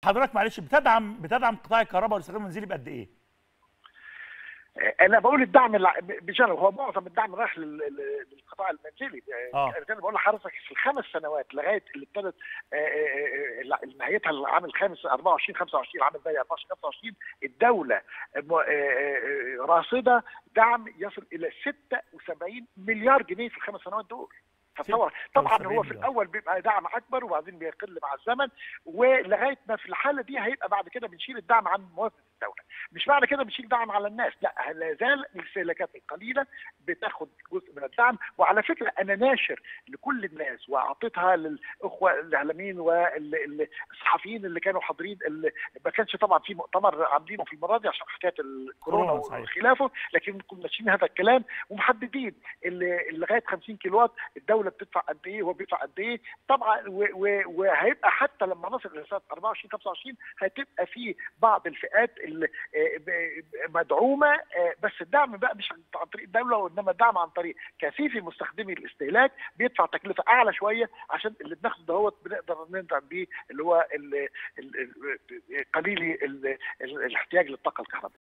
حضرتك معلش بتدعم بتدعم قطاع الكهرباء والاستخدام المنزلي بقد ايه؟ انا بقول الدعم الع- بجانب هو معظم الدعم رايح لل- لل- للقطاع المنزلي آه. انا بقول لحضرتك في الخمس سنوات لغايه اللي ابتدت آه، آه، آه، نهايتها العام الخامس 24 25 العام الجاي 24 25 الدوله م- آه، آه، راصده دعم يصل الى 76 مليار جنيه في الخمس سنوات دول تصور طبعا 76 هو في مليار. الاول بيبقى دعم اكبر وبعدين بيقل مع الزمن ولغايه ما في الحاله دي هيبقى بعد كده بنشيل الدعم عن موازنه الدوله مش معنى كده بنشيل دعم على الناس لا لا زال الاستهلاكات القليله بتاخد جزء من الدعم وعلى فكره انا ناشر لكل الناس واعطيتها للاخوه الاعلاميين والصحفيين اللي كانوا حاضرين اللي ما كانش طبعا في مؤتمر عاملينه في المره دي عشان حكايه الكورونا كورونا، صحيح. وخلافه لكن كنا ماشيين هذا الكلام ومحددين اللي اللي لغايه 50 كيلو وات الدوله بتدفع قد ايه وهو بيدفع قد ايه طبعا و- و- وهيبقى حتى لما نصل الى سنه 24 25 هتبقى في بعض الفئات اللي آه، ب- مدعومه آه، بس الدعم بقى مش عن عن طريق الدوله وانما الدعم عن طريق كثيفي مستخدمي الاستهلاك بيدفع تكلفه اعلى شويه عشان اللي بناخده دهوت بنقدر ندعم بيه اللي هو ال- ال- ال- قليلي ال- ال- الاحتياج للطاقه الكهربائيه